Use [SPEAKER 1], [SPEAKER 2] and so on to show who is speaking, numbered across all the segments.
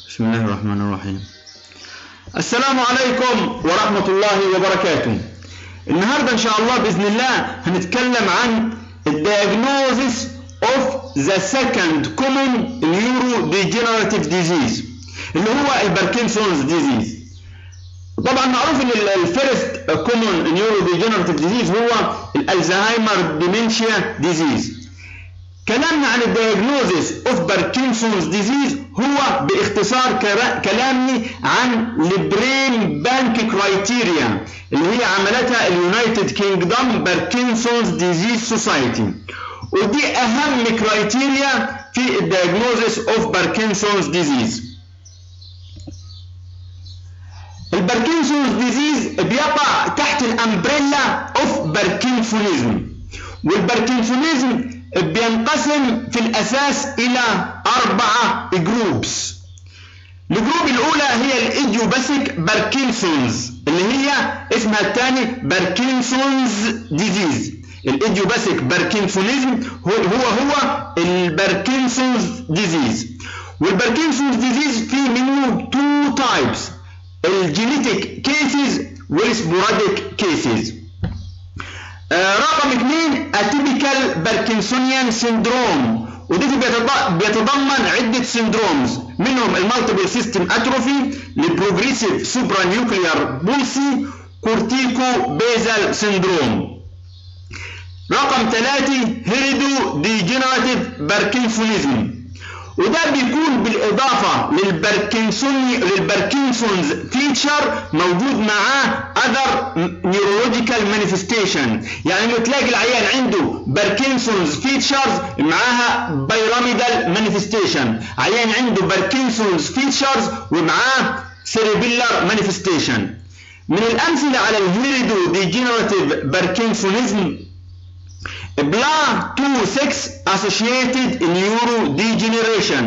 [SPEAKER 1] بسم الله الرحمن الرحيم السلام عليكم ورحمة الله وبركاته النهاردة إن شاء الله بإذن الله هنتكلم عن الدياجنوزيس of the second common neurodegenerative disease اللي هو الباركنسونز ديزيز طبعا معروف ان الفيرست كومون نيوروديجنراتيف ديزيز هو الالزهايمر ديمنشيا ديزيز كلامنا عن الدياجنوزيس اوف باركنسونز ديزيز هو باختصار كلامي عن البرين بانك كرايتيريا اللي هي عملتها اليونايتد كينجدوم باركنسونز ديزيز سوسايتي ودي اهم كرايتيريا في الدياجنوزيس اوف باركنسونز ديزيز الباركنسونز ديزيز بيقع تحت الامبريلا اوف باركنسونيزم والباركنسونيزم بينقسم في الاساس الى اربعه جروبس الجروب الاولى هي الايديوباثيك باركنسونز اللي هي اسمها الثاني باركنسونز ديزيز الايديوباثيك باركنسونيزم هو هو هو الباركنسونز ديزيز والباركنسونز ديزيز في منه تو تايبس الجينيتيك كيسز والسبوراديك كيسز آه رقم اثنين اتيبيكال باركنسونيان سيندروم ودي بيتضمن عدة سيندرومز منهم المالتيبل سيستم اتروفي البروجريسيف سوبرا نيوكليار بولسي كورتيكو بيزال سيندروم رقم ثلاثة هيريدو ديجنراتيف باركنسونيزم وده بيكون بالإضافة للباركنسوني للباركنسونز فيتشر موجود معاه other neurological manifestation يعني انه تلاقي العيان عنده باركنسونز فيتشرز معاها بيراميدال مانيفستيشن عيان عنده باركنسونز فيتشرز ومعاه سيريبيلر مانيفستيشن من الأمثلة على الهيريدو ديجنراتيف باركنسونيزم بلا 2-6 associated neurodegeneration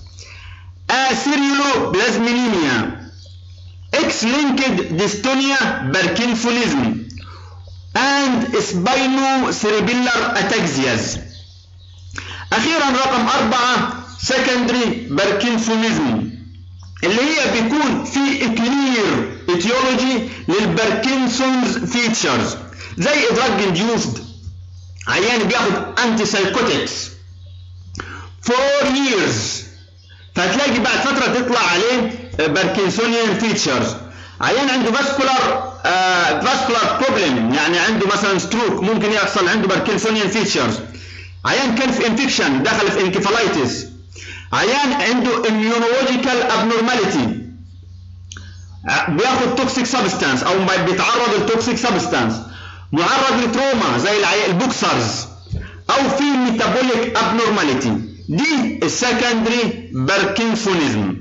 [SPEAKER 1] aceruloplasminemia X-linked dystonia Parkinsonism and spinocerebellar ataxias أخيرا رقم أربعة secondary Parkinsonism اللي هي بيكون في كلير اتيولوجي للباركنسونز فيتشرز زي ادراج انديوسد عيان بياخد انتي سايكوتكس فور ييرز فهتلاقي بعد فتره تطلع عليه باركنسونيان فيتشرز عيان عنده فاسكولار فاسكولار بروبلم يعني عنده مثلا ستروك ممكن يحصل عنده باركنسونيان فيتشرز عيان كان في انفكشن دخل في انكفالايتس عيان عنده اميونولوجيكال ابنورماليتي بياخد توكسيك سبستانس او بيتعرض لتوكسيك سبستانس معرض لتروما زي البوكسرز او في ميتابوليك ابنورماليتي دي السكندري باركنسونيزم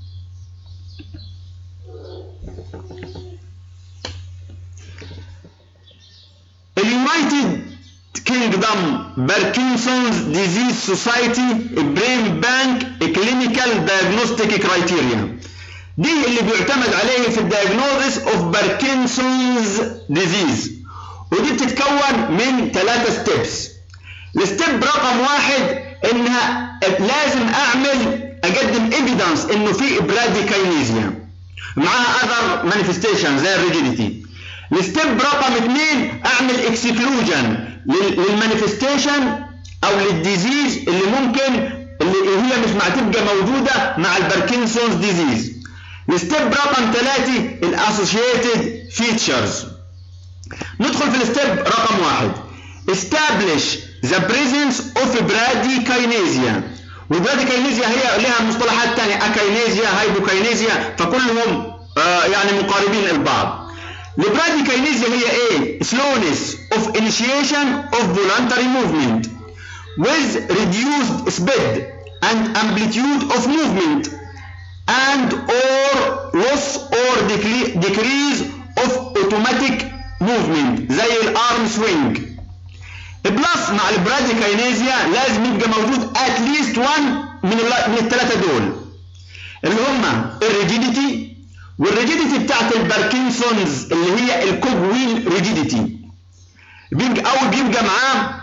[SPEAKER 1] اليونايتد كينجدم باركنسونز ديزيز سوسايتي برين بانك كلينيكال دايجنوستيك كرايتيريا دي اللي بيعتمد عليه في الدايجنوزيس اوف باركنسونز ديزيز ودي بتتكون من ثلاثة ستيبس الستيب رقم واحد انها لازم اعمل اقدم ايفيدنس انه في براديكاينيزيا معاها اذر مانيفستيشن زي الريجيديتي الستيب رقم اثنين اعمل اكسكلوجن للمانيفستيشن او للديزيز اللي ممكن اللي هي مش معتبقى موجودة مع الباركنسونز ديزيز الستيب رقم ثلاثة الاسوشيتد فيتشرز ندخل في الستيب رقم واحد establish the presence of bradykinesia والبراديكاينيزيا هي لها مصطلحات تانية اكاينيزيا هايبوكاينيزيا فكلهم آه يعني مقاربين البعض البراديكاينيزيا هي ايه slowness of initiation of voluntary movement with reduced speed and amplitude of movement and or loss or decrease of automatic موفمنت زي الارم سوينج بلس مع البراديكاينيزيا لازم يبقى موجود اتليست 1 من من الثلاثه دول اللي هم الريجيديتي والريجيديتي بتاعت الباركنسونز اللي هي الكوب ويل ريجيديتي بيبقى او بيبقى معاه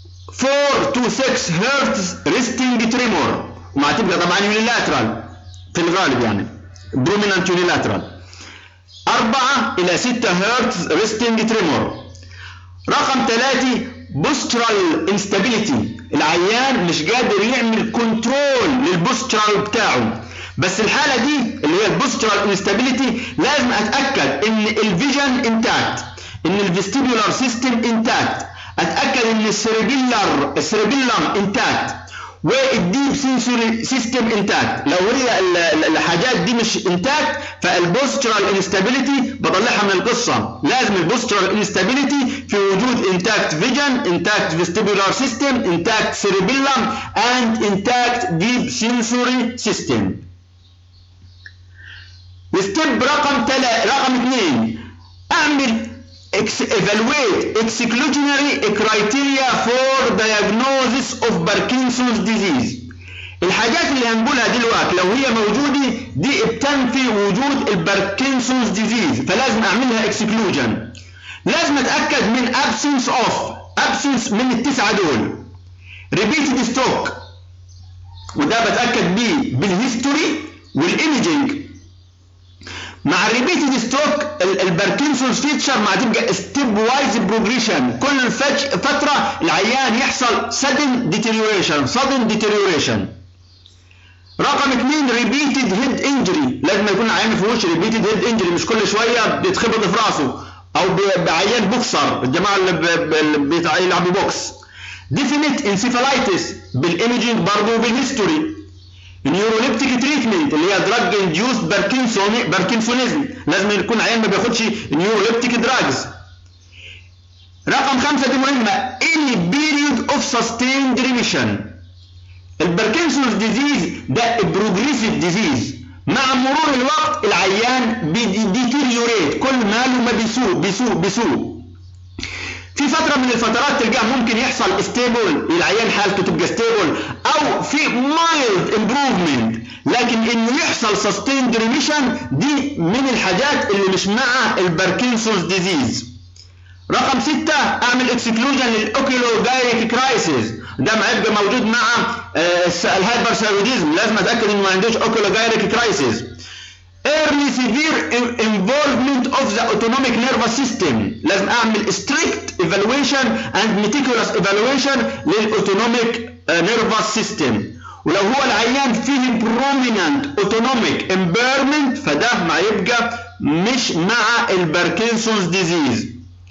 [SPEAKER 1] 4 to 6 هرتز ريستنج تريمور ومع تبقى طبعا يونيلاترال في الغالب يعني برومينانت يونيلاترال 4 إلى 6 هرتز ريستنج تريمور رقم 3 بوسترال انستابيليتي العيان مش قادر يعمل كنترول للبوسترال بتاعه بس الحالة دي اللي هي البوسترال انستابيليتي لازم اتأكد ان الفيجن انتاكت ان الفيستيبولار سيستم انتاكت اتأكد ان السيربيلر السيربيلم انتاكت والديب سنسوري سيستم انتاكت لو هي الحاجات دي مش انتاكت فالبوسترال انستابيليتي بطلعها من القصه لازم البوسترال انستابيليتي في وجود انتاكت فيجن انتاكت فيستيبولار سيستم انتاكت سيربيلم اند انتاكت ديب سنسوري سيستم ستيب رقم تلا رقم اثنين اعمل evaluate exclusionary criteria for diagnosis of Parkinson's disease الحاجات اللي هنقولها دلوقتي لو هي موجودة دي بتنفي وجود الباركنسونز ديزيز فلازم اعملها اكسكلوجن لازم اتاكد من absence of absence من التسعه دول repeated stroke وده بتاكد بيه بالهيستوري والايميجنج مع الريبيتد ستروك الباركنسونز فيتشر مع تبقى ستيب وايز بروجريشن كل فتره العيان يحصل سدن ديتيريوريشن سدن ديتيريوريشن رقم اثنين ريبيتد هيد انجري لازم يكون العيان ما فيهوش ريبيتد هيد انجري مش كل شويه بيتخبط في راسه او بعيان بوكسر الجماعه اللي بيلعبوا بوكس ديفينيت انسيفالايتس بالايمجنج برضه بالهيستوري النيوروليبتيك تريتمنت اللي هي دراج انديوست باركنسون باركنسونيزم لازم يكون عيان ما بياخدش نيوروليبتيك دراجز رقم خمسة دي مهمة any period of sustained remission الباركنسونز ديزيز ده بروجريسيف ديزيز مع مرور الوقت العيان بيديتيريوريت كل ماله ما بيسوء بيسوء بيسوء في فترة من الفترات تلقاه ممكن يحصل ستيبل العيان حالته تبقى ستيبل او في مايلد امبروفمنت لكن انه يحصل سستيند ريميشن دي من الحاجات اللي مش مع الباركنسونز ديزيز رقم ستة اعمل اكسكلوجن للاوكيلوجايك كرايسيس ده ما يبقى موجود مع الهايبرثايروديزم لازم اتاكد انه ما عندوش اوكيلوجايك كرايسيس early severe involvement of the autonomic nervous system لازم اعمل strict evaluation and meticulous evaluation للاوتونوميك nervous system ولو هو العيان فيه prominent autonomic impairment فده ما يبقى مش مع الباركنسونز ديزيز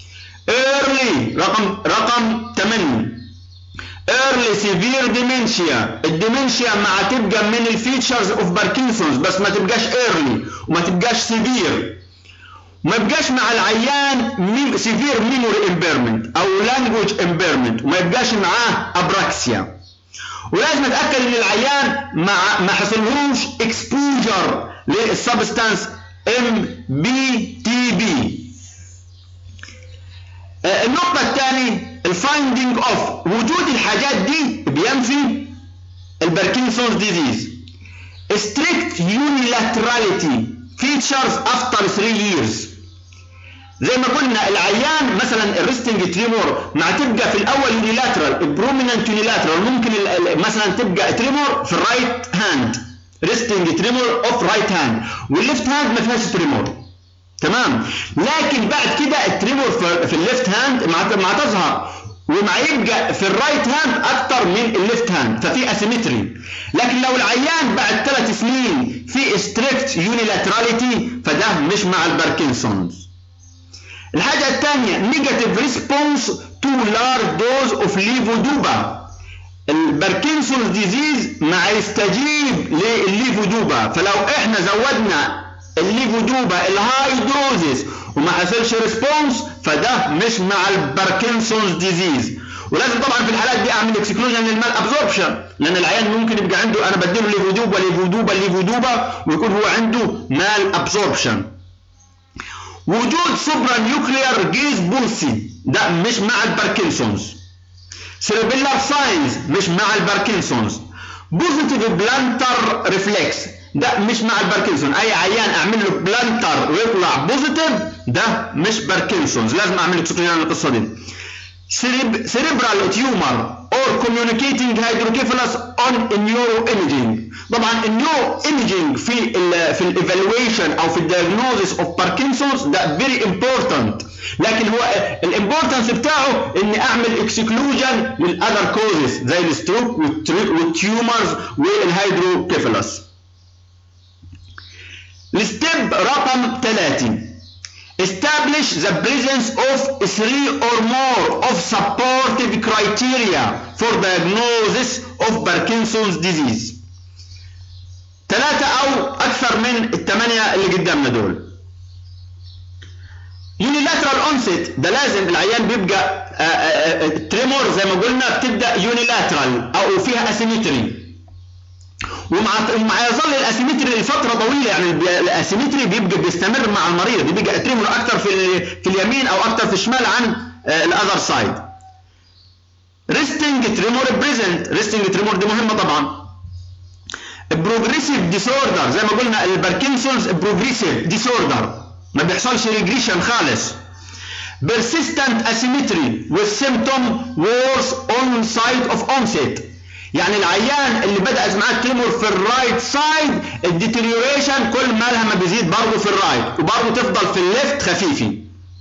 [SPEAKER 1] early رقم رقم 8 early severe dementia الديمنشيا مع تبقى من الفيتشرز اوف باركنسونز بس ما تبقاش early وما تبقاش severe وما يبقاش مع العيان severe memory impairment او language impairment وما يبقاش معاه ابراكسيا ولازم اتاكد ان العيان مع ما حصلهوش exposure للسبستانس ام بي تي بي النقطة الثانية الفايندينج اوف وجود الحاجات دي بينفي الباركنسونز ديزيز strict unilaterality features after 3 years زي ما قلنا العيان مثلا الريستنج تريمور مع تبقى في الاول يونيلاترال بروميننت يونيلاترال ممكن مثلا تبقى تريمور في الرايت هاند ريستنج تريمور اوف رايت هاند والليفت هاند ما فيهاش تريمور تمام لكن بعد كده التريمور في الليفت هاند مع تظهر ومع يبقى في الرايت هاند اكتر من الليفت هاند ففي اسيمتري لكن لو العيان بعد ثلاث سنين في ستريكت يونيلاتراليتي فده مش مع الباركنسونز الحاجة الثانية نيجاتيف ريسبونس تو لارج دوز اوف ليفودوبا الباركنسونز ديزيز ما يستجيب للليفودوبا فلو احنا زودنا الليفودوبا الهاي دوزز وما حصلش ريسبونس فده مش مع الباركنسونز ديزيز ولازم طبعا في الحالات دي اعمل اكسكلوجن للمال ابزوربشن لان العيان ممكن يبقى عنده انا بديله ليفودوبا ليفودوبا ليفودوبا ويكون هو عنده مال ابزوربشن وجود سوبرا نيوكليار جيز بولسي ده مش مع الباركنسونز سيربيلار ساينز مش مع الباركنسونز بوزيتيف بلانتر ريفلكس ده مش مع الباركنسون اي عيان اعمل له بلانتر ويطلع بوزيتيف ده مش باركنسونز لازم اعمل اكسكلوجن القصه دي سيريبرال تيومر or communicating hydrocephalus on neuroimaging طبعا النيورو ايميجينج في ال في الايفالويشن او في الدياجنوزس اوف باركنسونز ده فيري امبورتنت لكن هو الامبورتنس بتاعه اني اعمل اكسكلوجن للاذر كوزز زي الستروك والتيومرز والهيدروكيفالس الستيب رقم 3 establish the presence of three or more of supportive criteria for diagnosis of Parkinson's disease ثلاثة أو أكثر من الثمانية اللي قدامنا دول يونيلاترال اونست ده لازم العيان بيبقى تريمور زي ما قلنا بتبدا يونيلاترال او فيها اسيمتري ومع مع يظل الاسيمتري لفتره طويله يعني الاسيمتري بيبقى بيستمر مع المريض بيبقى تريمور اكثر في في اليمين او اكثر في الشمال عن الاذر سايد ريستنج تريمور بريزنت ريستنج تريمور دي مهمه طبعا بروجريسيف ديسوردر زي ما قلنا الباركنسونز بروجريسيف ديسوردر ما بيحصلش ريجريشن خالص persistent asymmetry with symptom worse on side of onset يعني العيان اللي بدأت معاه تريمور في الرايت سايد الديتريوريشن كل ما لها ما بيزيد برضه في الرايت وبرضه تفضل في الليفت خفيفي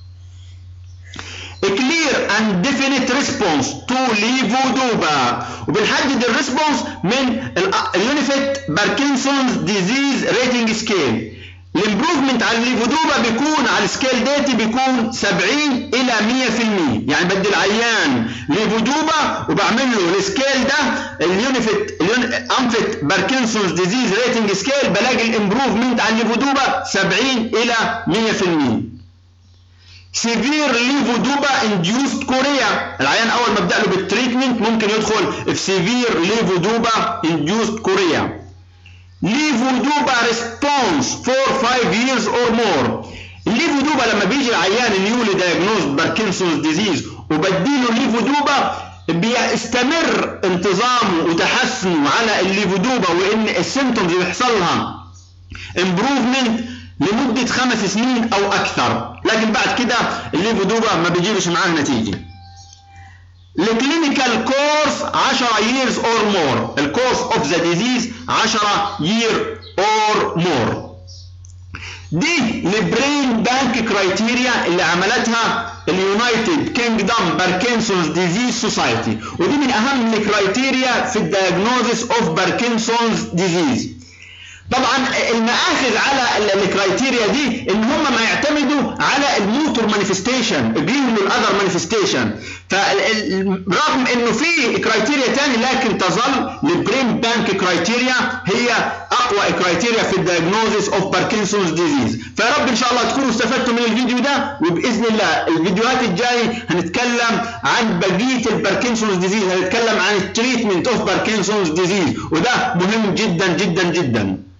[SPEAKER 1] A clear and definite response to levodopa وبنحدد الريسبونس من اليونيفيت باركنسونز ديزيز ريتنج سكيل الامبروفمنت على الليفودوبا بيكون على السكيل ديتي بيكون 70 الى 100% يعني بدي العيان ليفودوبا وبعمل له السكيل ده اليونيفيت انفيت باركنسونز ديزيز ريتنج سكيل بلاقي الامبروفمنت على الليفودوبا 70 الى 100% سيفير ليفودوبا انديوست كوريا العيان اول ما ابدا له بالتريتمنت ممكن يدخل في سيفير ليفودوبا انديوست كوريا ليفودوبا ريسبونس فور 5 years or more الليفودوبا لما بيجي العيان نيولي دايجنوز باركنسونز ديزيز وبديله الليفودوبا بيستمر انتظامه وتحسنه على الليفودوبا وان السيمتومز اللي بيحصل لها امبروفمنت لمدة خمس سنين أو أكثر لكن بعد كده الليفودوبا ما بيجيبش معاه نتيجة الكلينيكال كورس 10 years or more الكورس اوف ذا ديزيز 10 year or more دي البرين بانك كرايتيريا اللي عملتها اليونايتد كينجدم باركنسونز ديزيز سوسايتي ودي من اهم الكرايتيريا في الدياجنوزس اوف باركنسونز ديزيز طبعا المآخذ على الكرايتيريا دي ان هم ما يعتمدوا على الموتور مانيفستيشن اجريهم للاذر مانيفستيشن فرغم انه في كرايتيريا تاني لكن تظل البرين بانك كرايتيريا هي اقوى كرايتيريا في الدياجنوزس اوف باركنسونز ديزيز فيا رب ان شاء الله تكونوا استفدتوا من الفيديو ده وباذن الله الفيديوهات الجاي هنتكلم عن بقيه الباركنسونز ديزيز هنتكلم عن التريتمنت اوف باركنسونز ديزيز وده مهم جدا جدا جدا